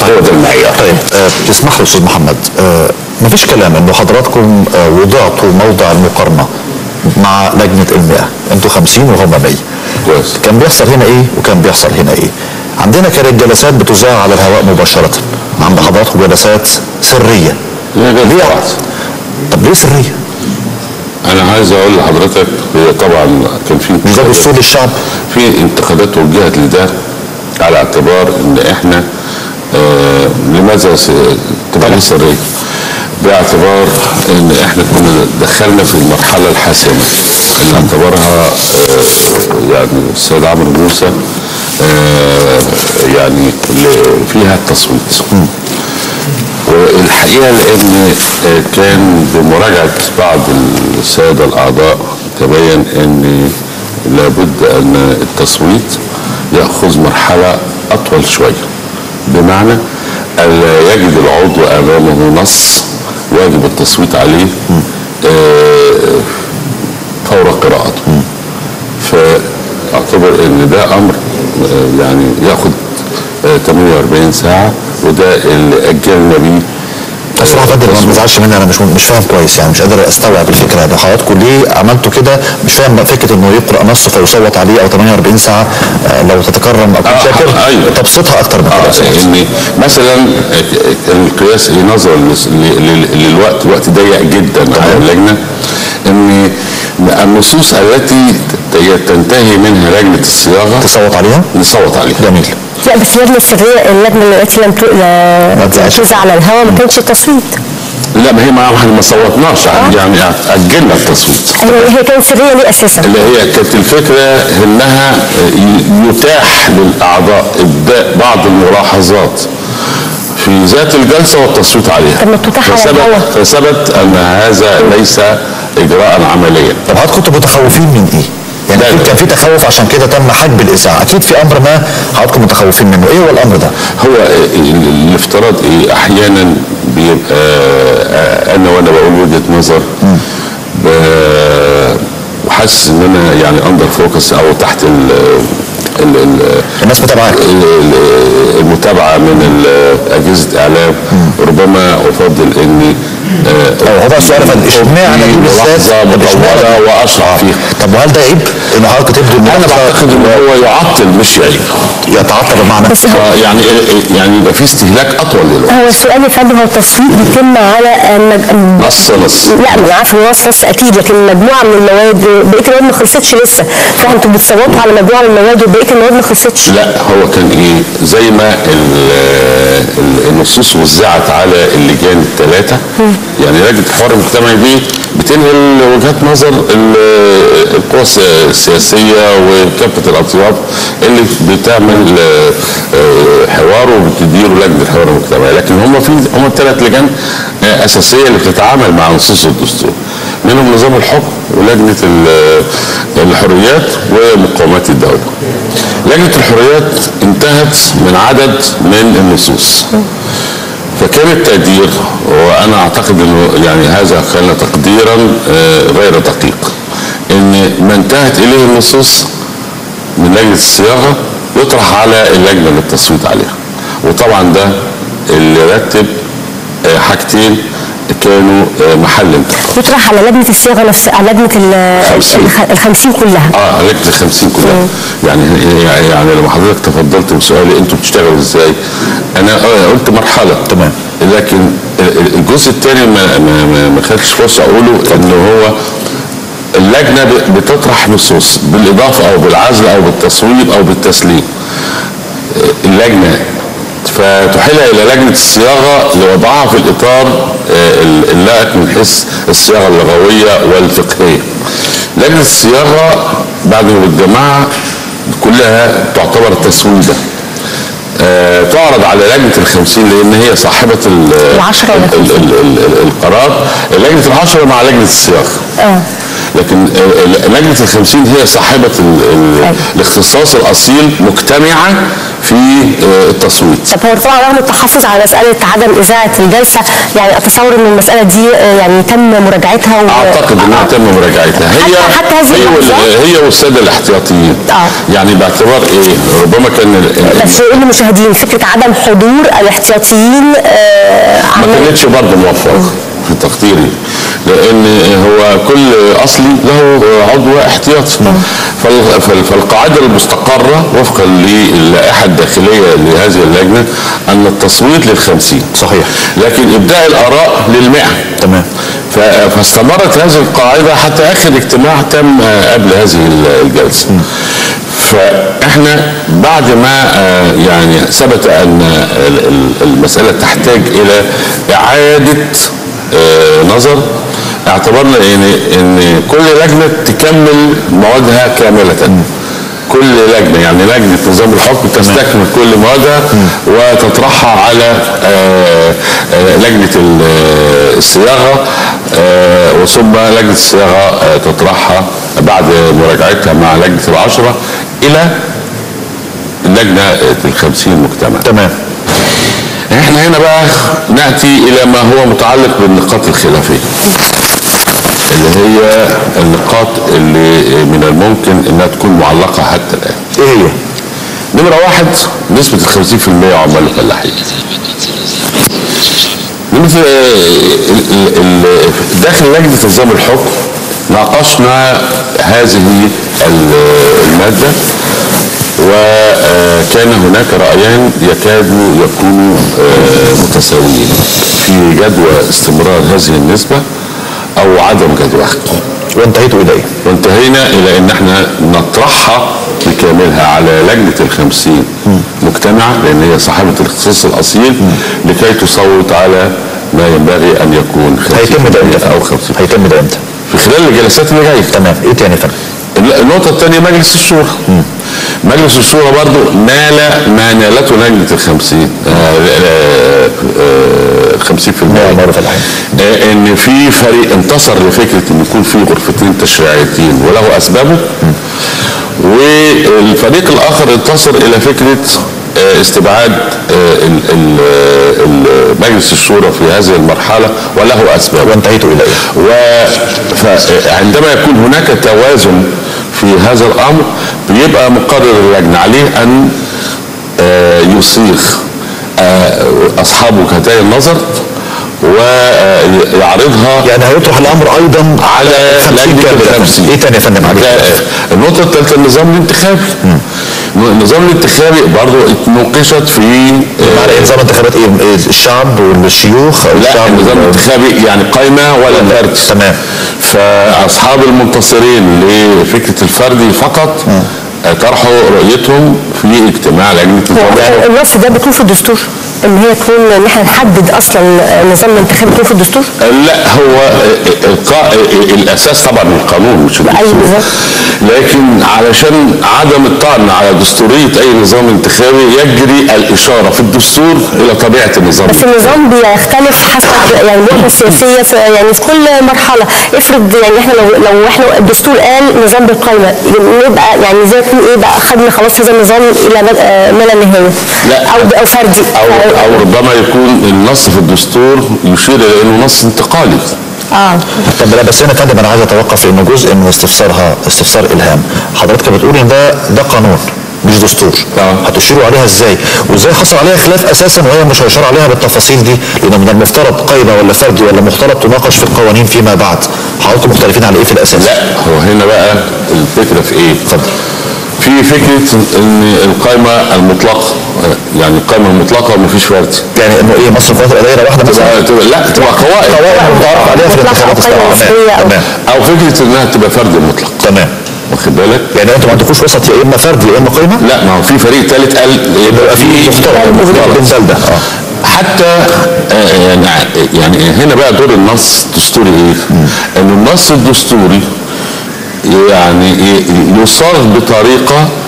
هو ده المعيار طيب آه، تسمح لي استاذ محمد آه، مفيش كلام انه حضراتكم آه، وضعتوا موضع المقارنه مع لجنه المئة انتوا 50 وهم 100 كويس. كان بيحصل هنا ايه وكان بيحصل هنا ايه عندنا كانت جلسات بتذاع على الهواء مباشره عند حضراتكم جلسات سريه لا، لا، ليه طبعاً. طب ليه سريه؟ انا عايز اقول لحضرتك هي طبعا كان في مش ده دستور للشعب؟ في انتقادات وجهت لده على اعتبار ان احنا آه لماذا س- تبقى ليه سريه؟ باعتبار ان احنا كنا دخلنا في المرحله الحاسمه اللي اعتبرها آه يعني السيد عمرو موسى آه يعني اللي فيها التصويت. والحقيقه لان آه، كان بمراجعه بعض الساده الاعضاء تبين ان لابد ان التصويت ياخذ مرحله اطول شويه بمعنى الا يجد العضو امامه نص واجب التصويت عليه آه، فور قراءته فاعتبر ان ده امر آه، يعني ياخد آه، 48 ساعه وده اللي اجلنا بيه بس صراحه فندم ما تزعلش مني انا مش مش فاهم كويس يعني مش قادر استوعب الفكره ده حضراتكم ليه عملتوا كده مش فاهم بقى فكره انه يقرا نص فيصوت عليه او 48 ساعه آه، لو تتكرم اكون آه، شاكر آه، أيوة. تبسيطها اكتر من كده اه يا أستاذ. ان مثلا القياس ايه نظرا لس- ل- ل- للوقت وقت ضيق جدا على اللجنه ان النصوص التي ت- تنتهي منها لجنه الصياغه تصوت عليها نصوت عليها جميل لا بس اللجنه السريه اللجنه التي لم ت- لا- ما تزعلش. تذاع على الهواء ما كانش تصويت لا ما هي ما احنا ما صوتناش يعني اجلنا التصويت هي هي كانت سريه ليه اساسا؟ اللي هي كانت الفكره انها ي- يتاح للاعضاء ابداء بعض الملاحظات في ذات الجلسه والتصويت عليها طب ما تتاح على فثبت, الهوا. فثبت ان هذا ليس اجراء عمليا طب حضرتك كنتوا متخوفين من ايه؟ يعني لا، أكيد لا. كان في تخوف عشان كده تم حجب الاذاعه اكيد في امر ما حضراتكم متخوفين منه ايه هو الامر ده؟ هو ال- الافتراض ايه احيانا بيبقى آه، انا وانا بقول وجهه نظر ب- وحاسس ان انا يعني اندر فوكس او تحت ال ال- ال- الناس متابعاك ال- ال- المتابعه من ال- اجهزه اعلام ربما افضل اني آه، أو هو بقى السؤال يا فندم اشمعنى دي بالذات ملاحظه طب مطوله اشمعنى- واشرح فيها طب وهل ده عيب؟ ان حضرتك تبدو انا الملاحظة بعتقد ان هو يعطل مش يعيب يتعطل بمعنى بس هو آه، يعني يعني يبقى في استهلاك اطول للوقت هو السؤال يا فندم هو التصويت بيتم على المج... نص نص لا ما انا عارفه ان نص نص اكيد لكن مجموعه من المواد بقيه المواد ما خلصتش لسه فانتوا بتصوتوا على مجموعه من المواد وبقيه المواد ما خلصتش لا هو كان ايه زي ما ال- ال- النصوص وزعت على اللجان الثلاثه يعني لجنه الحوار المجتمعي دي بتنقل وجهات نظر ال- القوى الس- السياسيه وكافه الاطياف اللي بتعمل آه، آه، حوار وبتديره لجنه الحوار المجتمعي لكن هم في هم الثلاث لجان آه، اساسيه اللي بتتعامل مع نصوص الدستور منهم نظام الحكم ولجنه ال- الحريات ومقاومات الدوله لجنة الحريات انتهت من عدد من النصوص فكان التقدير وانا اعتقد انه يعني هذا كان تقديرا آه، غير دقيق ان ما انتهت اليه النصوص من لجنة الصياغة يطرح على اللجنة للتصويت عليها وطبعا ده اللي رتب آه، حاجتين كانوا آه، محل انتقاد يطرح على لجنه الصياغه نفس على لجنه ال خمسين. الخ- الخمسين كلها اه لجنه ال 50 كلها يعني يعني لما حضرتك تفضلت بسؤالي انتوا بتشتغلوا ازاي؟ انا آه قلت مرحله تمام. لكن ال- ال- الجزء الثاني ما ما ما- ما خدتش فرصه اقوله ان هو اللجنه ب- بتطرح نصوص بالاضافه او بالعزل او بالتصويب او بالتسليم آه، اللجنه فتحيل الى لجنه الصياغه لوضعها في الاطار آه، ال- اللائق من حيث الصياغه اللغويه والفقهيه. لجنه الصياغه بعد ما بتجمعها كلها تعتبر تسويده. آه، تعرض على لجنه الخمسين لان هي صاحبه ال- العشرة ولا ال- ال- ال- ال- القرار لجنه العشره مع لجنه الصياغه. اه لكن آه، ال- لجنه الخمسين هي صاحبه ال- ال- أيوة. الاختصاص الاصيل مجتمعه في آه، التصويت طب هو طبعا رغم التحفظ على مساله عدم اذاعه الجلسه يعني اتصور ان المساله دي آه، يعني تم مراجعتها و... اعتقد انها تم مراجعتها هي حتى- حتى هذه هي, اللحظة؟ وال- هي والساده الاحتياطيين آه. يعني باعتبار ايه ربما كان ال- ال- بس يقول للمشاهدين فكره عدم حضور الاحتياطيين آه، ما عمل- كانتش برضه موفقه في تقديري لان هو كل اصلي له عضو احتياطي فال- فال- فالقاعده المستقره وفقا للائحه الداخليه لهذه اللجنه ان التصويت للخمسين صحيح لكن ابداء الاراء للمئة تمام. ف- فاستمرت هذه القاعده حتى اخر اجتماع تم آه، قبل هذه الجلسه فاحنا بعد ما آه، يعني ثبت ان ال- ال- المساله تحتاج الى اعاده آه، نظر اعتبرنا ان ان كل لجنه تكمل موادها كامله كل لجنه يعني لجنه نظام الحكم تستكمل كل موادها وتطرحها على آه، آه، لجنه ال- آه، الصياغه آه، وثم لجنه الصياغه آه، تطرحها بعد مراجعتها مع لجنه العشره الى اللجنه الخمسين المجتمع تمام احنا هنا بقى ناتي الى ما هو متعلق بالنقاط الخلافيه اللي هي النقاط اللي من الممكن انها تكون معلقه حتى الان ايه هي؟ نمرة واحد نسبة الخمسين في المية عمال الفلاحين نمرة ال- ال- ال- داخل لجنة نظام الحكم ناقشنا هذه ال- المادة وكان هناك رأيان يكادوا يكونوا آه، متساويين في جدوى استمرار هذه النسبة أو عدم جدواها وانتهيتوا الى ايه؟ وانتهينا الى ان احنا نطرحها بكاملها على لجنه الخمسين مجتمع لان هي صاحبه الاختصاص الاصيل لكي تصوت على ما ينبغي ان يكون 50% هيتم ده امتى؟ او 50 هيتم ده امتى؟ في خلال الجلسات اللي جايه تمام ايه تاني يا فندم؟ النقطة الثانية مجلس الشورى مجلس الشورى برضو نال ما نالته لجنة الخمسين الخمسين في المية نعم، معروف الحين. آه، ان في فريق انتصر لفكرة ان يكون في غرفتين تشريعيتين وله اسبابه والفريق الاخر انتصر الى فكرة آه، استبعاد آه، ال- ال- ال- مجلس الشورى في هذه المرحلة وله اسبابه وانتهيتوا الى ايه؟ وعندما يكون هناك توازن في هذا الامر بيبقى مقرر اللجنه عليه ان آه، يصيغ آه، اصحاب وكتاي النظر ويعرضها يعني هيطرح الامر ايضا على 50 لجنه كامل. الخمسين ايه تاني يا فندم عليك؟ ده- النقطة الثالثة النظام الانتخابي النظام الانتخابي برضه اتناقشت في معنى ايه نظام انتخابات ايه؟ إيه الشعب والشيوخ او لا الشعب النظام وال- الانتخابي يعني قايمة ولا فرد تمام. فأصحاب المنتصرين لفكرة الفردي فقط آه، طرحوا رؤيتهم في اجتماع لجنة هو نظام الحكم. النص ده بيكون في الدستور ان هي تكون ان احنا نحدد اصلا النظام الانتخابي يكون في الدستور لا هو آه، القا... آه، الاساس طبعا القانون مش أيوة الدستور بالظبط. لكن علشان عدم الطعن على دستوريه اي نظام انتخابي يجري الاشاره في الدستور الى طبيعه النظام بس النظام بيختلف حسب يعني الوحده السياسيه في يعني في كل مرحله افرض يعني احنا لو لو احنا الدستور قال نظام بالقايمه نبقى يعني زي يكون ايه بقى خدنا خلاص هذا النظام الى مد- آه، ما لا نهايه لا. او او فردي او او ربما يكون النص في الدستور يشير الى انه نص انتقالي اه طب لا بس هنا يا فندم انا عايز اتوقف لانه جزء من استفسارها استفسار الهام حضرتك بتقول ان ده ده قانون مش دستور آه. هتشيروا عليها ازاي وازاي حصل عليها خلاف اساسا وهي مش هيشار عليها بالتفاصيل دي لان من المفترض قايمه ولا فردي ولا مختلط تناقش في القوانين فيما بعد حضراتكم مختلفين على ايه في الاساس لا هو هنا بقى الفكره في ايه؟ اتفضل في فكره ان القائمه المطلقه يعني القائمه المطلقه ومفيش فرد يعني انه ايه مصر قوات دايره واحده مثلا تبقى تبقى لا تبقى قوائم قوائم متعارف عليها في مطلقة الانتخابات أو قايمة مصرية أو- تمام او فكره انها تبقى فرد مطلق تمام واخد بالك؟ يعني انتوا ما عندكوش وسط يا اما فرد يا اما قايمه لا ما هو في فريق ثالث قال يبقى في مختلط مختلط. بين ده لده اه حتى آه، يعني يعني هنا بقى دور النص الدستوري ايه؟ ان النص الدستوري يعني إيه؟ يصاغ بطريقه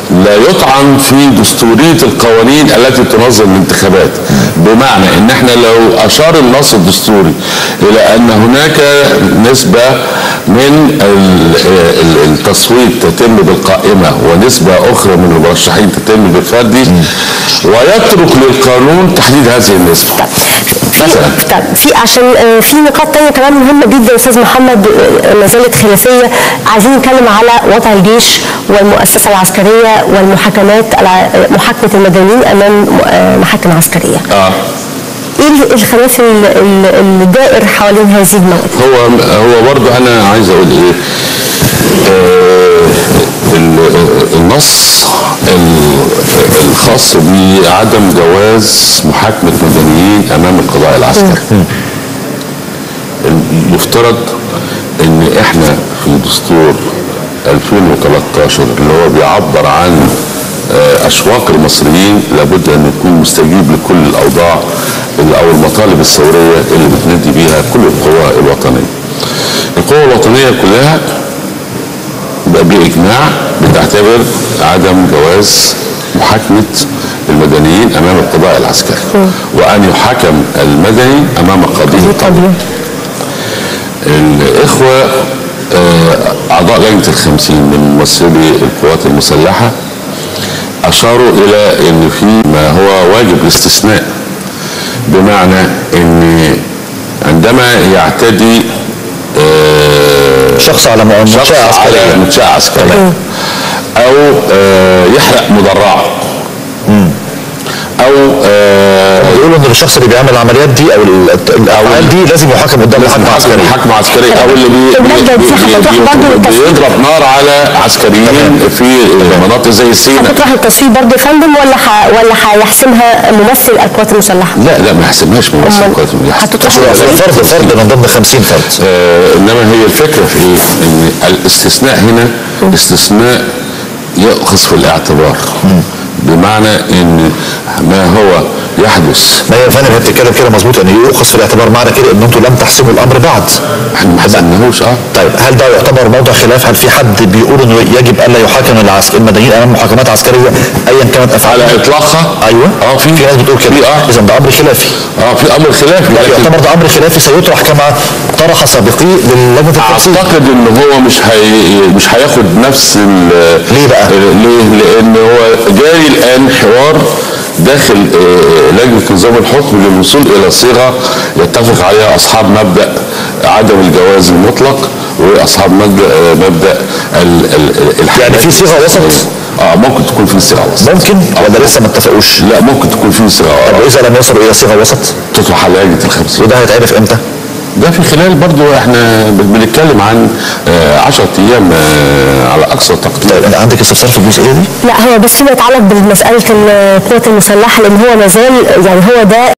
لا يطعن في دستورية القوانين التي تنظم الانتخابات بمعنى ان احنا لو اشار النص الدستوري الى ان هناك نسبة من ال- ال- التصويت تتم بالقائمة ونسبة اخرى من المرشحين تتم بالفردي ويترك للقانون تحديد هذه النسبة مثلا طب في عشان آه، في نقاط تانية كمان مهمة جدا يا استاذ محمد آه، ما زالت خلافية عايزين نتكلم على وضع الجيش والمؤسسة العسكرية والمحاكمات الع- محاكمة المدنيين أمام آه، محاكم عسكرية. اه ايه الخلاف ال- ال- الدائر حوالين هذه المواد؟ هو هو برضه انا عايز اقول ايه آه، ال- النص ال- الخاص بعدم جواز محاكمة مدنيين امام القضاء العسكري المفترض ان احنا في دستور 2013 اللي هو بيعبر عن آه، اشواق المصريين لابد ان يكون مستجيب لكل الاوضاع اللي- او المطالب الثوريه اللي بتندي بيها كل القوى الوطنيه. القوى الوطنيه كلها بقى باجماع بتعتبر عدم جواز محاكمه المدنيين امام القضاء العسكري وان يحاكم المدني امام قضيه الطبيعي. الإخوة آه، أعضاء لجنة الخمسين من ممثلي القوات المسلحة أشاروا إلى أن في ما هو واجب الاستثناء بمعنى أن عندما يعتدي آه، شخص على م- شخص منشأة على عسكرية منشأة عسكرية أو آه، يحرق مدرعة أو آه، بيقولوا ان الشخص اللي بيعمل العمليات دي او ال- الافعال دي لازم يحاكم قدام لازم محكمة محاكمة عسكرية محاكمة عسكرية أو اللي بي اللجنة دي هتروح برضه بي- للتصويت. بيضرب نار على عسكريين في مناطق زي سيناء هتطرح التصويت برضه يا فندم ولا ح... ولا هيحسمها ممثل القوات المسلحة؟ لا لا ما يحسبهاش ممثل أمال قوات المسلحة. هتطرح أصل التصويت؟ فرد فرد من ضمن 50 فرد آه انما هي الفكره في ايه؟ ان الاستثناء هنا استثناء يؤخذ في الاعتبار بمعنى ان ما هو يحدث ما هي فندم هي بتتكلم كده مظبوط ان يؤخذ في الاعتبار معنى كده ان انتم لم تحسموا الامر بعد احنا ما حسبناهوش اه طيب هل ده يعتبر موضع خلاف هل في حد بيقول انه يجب الا يحاكم العسك المدنيين امام محاكمات عسكريه ايا كانت افعالها على اطلاقها ايوه اه في في ناس بتقول كده في اه اذا ده امر خلافي اه في امر خلاف لا لكن يعتبر ده امر خلافي سيطرح كما طرح سابقي للجنه التنسيق اعتقد ان هو مش هي مش هياخد نفس ال- ليه بقى؟ ليه؟ لان هو جاري الان حوار داخل آه، لجنه نظام الحكم للوصول الى صيغه يتفق عليها اصحاب مبدا عدم الجواز المطلق واصحاب مبدا آه، مبدا ال- ال- الحالات يعني في صيغة وسط؟ اه ممكن تكون في صيغه وسط ممكن ولا لسه ما اتفقوش لا ممكن تكون في صيغه طب آه، واذا لم يصلوا الى صيغه وسط تطرح على لجنه الخمسين وده هيتعرف امتى؟ ده في خلال برضو احنا بنتكلم عن 10 ايام آه، على اقصى تقدير طيب انت عندك استفسار في الجزئيه دي؟ لا هو بس فيما يتعلق بمسألة القوات المسلحة لأن هو ما زال يعني هو ده